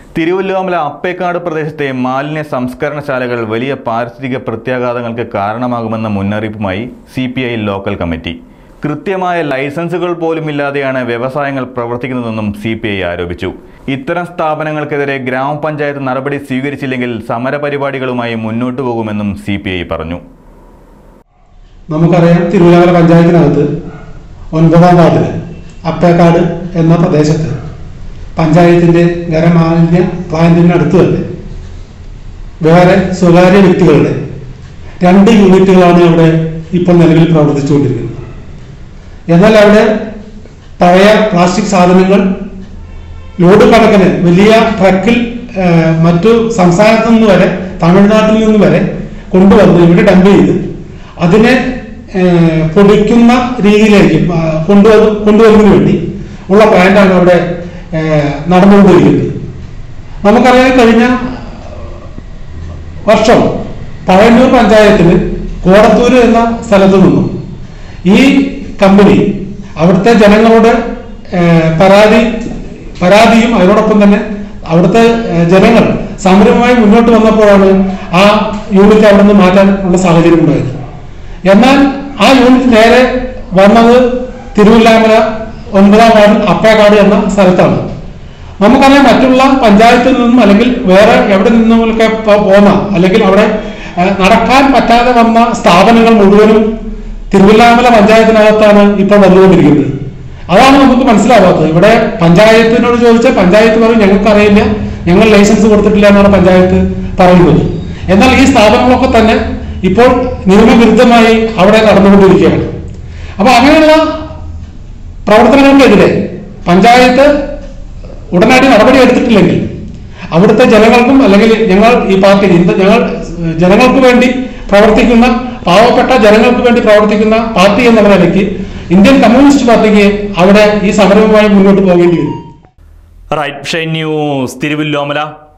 തിരുവല്ലോമല അപ്പേക്കാട് പ്രദേശത്തെ മാലിന്യ സംസ്കരണശാലകൾ വലിയ പാരിസ്ഥിതിക പ്രത്യാഘാതങ്ങൾക്ക് കാരണമാകുമെന്ന മുന്നറിയിപ്പുമായി C P I local committee കൃത്യമായ ലൈസൻസുകൾ പോലുമില്ലാതെയാണ് വ്യവസായങ്ങൾ പ്രവർത്തിക്കുന്നതെന്നും സി പി ഐ ആരോപിച്ചു ഇത്തരം സ്ഥാപനങ്ങൾക്കെതിരെ ഗ്രാമപഞ്ചായത്ത് നടപടി സ്വീകരിച്ചില്ലെങ്കിൽ സമരപരിപാടികളുമായി മുന്നോട്ടു പോകുമെന്നും സി പി ഐ പറഞ്ഞു നമുക്കറിയാം തിരുവല്ലാമല പഞ്ചായത്തിനകത്ത് ഒൻപതാം വാർഡില് അപ്പേക്കാട് എന്ന പ്രദേശത്ത് പഞ്ചായത്തിന്റെ ഖരമാലിന്യ പ്ലാന്റിന് അടുത്ത് തന്നെ വേറെ സ്വകാര്യ വ്യക്തികളുടെ രണ്ട് യൂണിറ്റുകളാണ് അവിടെ ഇപ്പോൾ നിലവിൽ പ്രവർത്തിച്ചുകൊണ്ടിരിക്കുന്നത് എന്നാൽ അവിടെ പഴയ പ്ലാസ്റ്റിക് സാധനങ്ങൾ ലോഡ് കണക്കിന് വലിയ ട്രക്കിൽ ആ, മറ്റു സംസ്ഥാനത്തു നിന്ന് വരെ തമിഴ്നാട്ടിൽ നിന്ന് വരെ കൊണ്ടുവന്ന് ഇവിടെ ഡംപ് ചെയ്ത് അതിനെ ആ, പൊടിക്കുന്ന രീതിയിലേക്ക് ആ, കൊണ്ടുവന്ന് കൊണ്ടുവരുന്നതിന് വേണ്ടി ഉള്ള പ്ലാന്റാണ് അവിടെ ആ, നടന്നുകൊണ്ടിരിക്കുന്നത് നമുക്കറിയാം കഴിഞ്ഞ വർഷം പഴയന്നൂർ പഞ്ചായത്തിന് കോടത്തൂര് എന്ന സ്ഥലത്ത് നിന്നും ഈ കമ്പനി അവിടുത്തെ ജനങ്ങളുടെ ഏഹ്, പരാതി പരാതിയും അതിനോടൊപ്പം തന്നെ അവിടുത്തെ ഏഹ്, ജനങ്ങൾ സമരവുമായി മുന്നോട്ട് വന്നപ്പോഴാണ് ആ യൂണിറ്റ് അവിടെ നിന്ന് മാറ്റാൻ ഉള്ള സാഹചര്യം ഉണ്ടായത് എന്നാൽ ആ യൂണിറ്റ് നേരെ വന്നത് തിരുവില്ലാമല ഒൻപതാം വാർഡ് അപ്പേക്കാട് എന്ന സ്ഥലത്താണ് നമുക്കറിയാം മറ്റുള്ള പഞ്ചായത്തിൽ നിന്നും അല്ലെങ്കിൽ വേറെ എവിടെ നിന്നുമൊക്കെ പോ- പോന്ന അല്ലെങ്കിൽ അവിടെ ഏഹ്, നടക്കാൻ പറ്റാതെ വന്ന സ്ഥാപനങ്ങൾ മുഴുവനും തിരുവല്ലാമല പഞ്ചായത്തിനകത്താണ് ഇപ്പോൾ വന്നുകൊണ്ടിരിക്കുന്നത് അതാണ് നമുക്ക് മനസ്സിലാവാത്തത് ഇവിടെ പഞ്ചായത്തിനോട് ചോദിച്ചാൽ പഞ്ചായത്ത് പറയും ഞങ്ങൾക്ക് അറിയില്ല ഞങ്ങൾ ലൈസൻസ് കൊടുത്തിട്ടില്ല എന്നാണ് പഞ്ചായത്ത് പറയുന്നത് എന്നാൽ ഈ സ്ഥാപനങ്ങളൊക്കെ തന്നെ ഇപ്പോൾ നിയമവിരുദ്ധമായി അവിടെ നടന്നുകൊണ്ടിരിക്കുകയാണ് അപ്പൊ അങ്ങനെയുള്ള പ്രവർത്തനങ്ങൾക്കെതിരെ പഞ്ചായത്ത് ഉടനടി നടപടി എടുത്തിട്ടില്ലെങ്കിൽ അവിടുത്തെ ജനങ്ങൾക്കും അല്ലെങ്കിൽ ഞങ്ങൾ ഈ പാർട്ടി ഇന്ത- ഞങ്ങൾ ജനങ്ങൾക്ക് വേണ്ടി പ്രവർത്തിക്കുന്ന പാവപ്പെട്ട ജനങ്ങൾക്ക് വേണ്ടി പ്രവർത്തിക്കുന്ന പാർട്ടി എന്നുള്ള നിലയ്ക്ക് ഇന്ത്യൻ കമ്മ്യൂണിസ്റ്റ് പാർട്ടിക്ക് അവിടെ ഈ സമരവുമായി മുന്നോട്ട് പോകേണ്ടി വരും റൈറ്റ് ഷൈൻ ന്യൂസ് തിരുവല്ലോമല